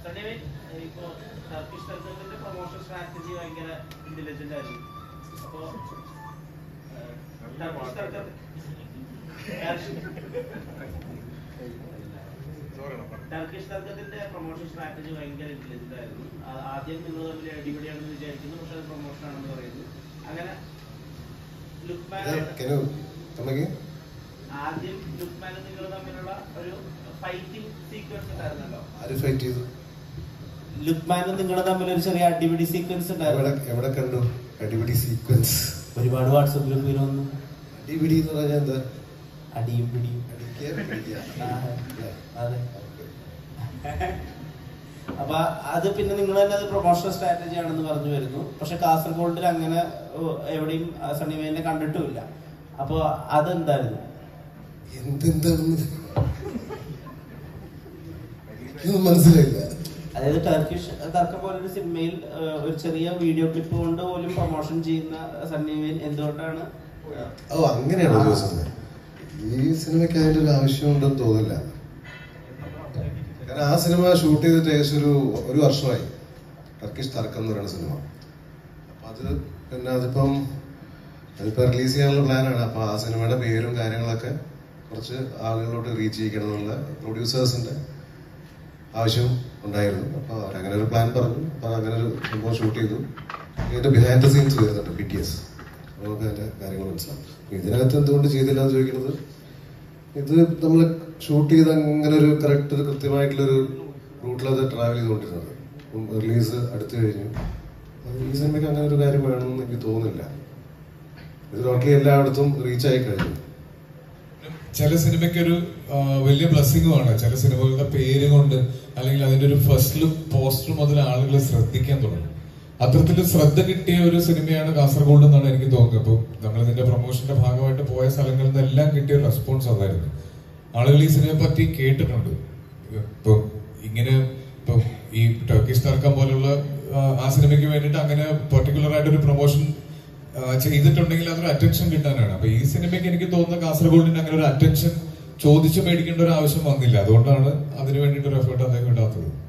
സണ്ണിവേ ഇപ്പോ ടർക്കിഷ് തർക്കത്തിന്റെ promotion strategy ഭയങ്കര ഇന്റലിജന്റ് ആയിരുന്നു അപ്പോ ഏഹ്, ടർക്കിഷ് തർക്ക ടർക്കിഷ് തർക്കത്തിന്റെ പ്രൊമോഷൻ സ്ട്രാറ്റജി ഭയങ്കര ഇന്റലിജന്റ് ആയിരുന്നു ആ- ആദ്യം നിങ്ങൾ തമ്മിൽ അടിപൊളിയാണെന്ന് വിചാരിക്കുന്നു പക്ഷെ അത് പ്രൊമോഷൻ ആണെന്ന് പറയുന്നു അങ്ങനെ ലുക്മാൻ കെനു തമ്മക്ക് ആദ്യം ലുക്മാനും നിങ്ങൾ തമ്മിലുള്ള ഒരു ഫൈറ്റിംഗ് സീക്വൻസ് ഉണ്ടായിരുന്നല്ലോ ആര് ഫൈറ്റ് ചെയ്തു ലുക്മാനും നിങ്ങളുടെ തമ്മിൽ ഒരു ചെറിയ അടിപിടി സീക്വൻസ് എവിടെ ഉണ്ടായിരുന്നു എവിടെ കണ്ടു അടിപിടി സീക്വൻസ് ഒരുപാട് വാട്സപ്പ് ഗ്രൂപ്പിൽ വന്നു അടിപിടി എന്ന് പറഞ്ഞാൽ എന്താ അടിയും പിടിയും അടിക്കുക പിടിക്കുക ആ, അല്ലേ? അതെ ഓക്കേ. അപ്പൊ അത് പിന്നെ നിങ്ങൾ തന്നെ അത് പ്രൊമോഷണൽ സ്ട്രാറ്റജി ആണെന്ന് പറഞ്ഞു വരുന്നു പക്ഷെ കാസർഗോഡിൽ അങ്ങനെ ഓ, എവിടെയും ആ, സണ്ണിവേലിനെ കണ്ടിട്ടുമില്ല അപ്പൊ അതെന്തായിരുന്നു എന്തെന്താണെന്ന് എനിക്കൊന്നും മനസ്സിലായില്ല അതായത് ടർക്കിഷ് തർക്കം പോലൊരു സിനിമയിൽ ആ, ഒരു ചെറിയ വീഡിയോ ക്ലിപ്പ് കൊണ്ട് പോലും പ്രൊമോഷൻ ചെയ്യുന്ന സണ്ണിവേൽ എന്തുകൊണ്ടാണ് ഓ അങ്ങനെയാണോ ചോദിച്ചത് ഈ സിനിമയ്ക്ക് അതിന്റെ ഒരു ആവശ്യമുണ്ടെന്ന് തോന്നില്ല കാരണം ആ സിനിമ ഷൂട്ട് ചെയ്തിട്ട് ഏകദേശം ഒരു ഒരു വർഷമായി ടർക്കിഷ് തർക്കം എന്ന് പറയുന്ന സിനിമ അപ്പൊ അത് പിന്നെ അതിപ്പം അതിപ്പോ റിലീസ് ചെയ്യാനുള്ള പ്ലാനാണ് അപ്പൊ ആ സിനിമയുടെ പേരും കാര്യങ്ങളൊക്കെ കുറച്ച് ആളുകളിലോട്ട് റീച്ച് ചെയ്യിക്കണം എന്നുള്ള പ്രൊഡ്യൂസേഴ്സിന്റെ ആവശ്യം ഉണ്ടായിരുന്നു അപ്പൊ അവരങ്ങനെ ഒരു പ്ലാൻ പറഞ്ഞു അപ്പൊ അങ്ങനെ ഒരു സംഭവം ഷൂട്ട് ചെയ്തു ഇതിന്റെ ബിഹൈൻഡ് ദ സീൻസ് വരുന്നുണ്ട് ബി ടി എസ് നമുക്ക് അതിന്റെ കാര്യങ്ങൾ മനസ്സിലാവും അപ്പൊ ഇതിനകത്ത് എന്തുകൊണ്ട് ചെയ്തില്ല എന്ന് ചോദിക്കുന്നത് ഇത് നമ്മൾ ഷൂട്ട് ചെയ്ത് അങ്ങനെ ഒരു കറക്റ്റ് ഒരു കൃത്യമായിട്ടുള്ള ഒരു റൂട്ടിലത് ട്രാവൽ ചെയ്തുകൊണ്ടിരുന്നത് റിലീസ് അടുത്ത് കഴിഞ്ഞു അത് ഈ സിനിമയ്ക്ക് അങ്ങനെ ഒരു കാര്യം വേണമെന്ന് എനിക്ക് തോന്നുന്നില്ല ഇത് ടോട്ടലി എല്ലായിടത്തും റീച്ച് ആയി കഴിഞ്ഞു ചില സിനിമയ്ക്ക് ഒരു ആ, വലിയ ബ്ലസ്സിംഗുമാണ് ചില സിനിമകളുടെ പേര് കൊണ്ട് അല്ലെങ്കിൽ അതിന്റെ ഒരു ഫസ്റ്റ് ലുക്ക് പോസ്റ്റർ മുതൽ ആളുകൾ ശ്രദ്ധിക്കാൻ തുടങ്ങും അത്തരത്തിൽ ശ്രദ്ധ കിട്ടിയ ഒരു സിനിമയാണ് കാസർഗോഡ് എന്നാണ് എനിക്ക് തോന്നുന്നത് അപ്പോൾ നമ്മൾ ഇതിന്റെ പ്രൊമോഷന്റെ ഭാഗമായിട്ട് പോയ സ്ഥലങ്ങളിൽ നിന്നെല്ലാം കിട്ടിയ റെസ്പോൺസ് അതായിരുന്നു ആളുകൾ ഈ സിനിമയെ പറ്റി കേട്ടിട്ടുണ്ട് ഇപ്പൊ ഇങ്ങനെ ഇപ്പൊ ഈ ടർക്കിഷ് തർക്കം പോലുള്ള ആ, ആ സിനിമയ്ക്ക് വേണ്ടിയിട്ട് അങ്ങനെ പെർട്ടിക്കുലർ ആയിട്ട് ഒരു പ്രൊമോഷൻ ചെയ്തിട്ടുണ്ടെങ്കിൽ അതൊരു അറ്റൻഷൻ കിട്ടാനാണ് അപ്പൊ ഈ സിനിമയ്ക്ക് എനിക്ക് തോന്നുന്ന കാസർഗോഡിന് അങ്ങനെ ഒരു അറ്റൻഷൻ ചോദിച്ചു മേടിക്കേണ്ട ഒരു ആവശ്യം വന്നില്ല അതുകൊണ്ടാണ് അതിന് വേണ്ടിയിട്ട് ഒരു എഫേർട്ട് അദ്ദേഹം ഇടാത്തത്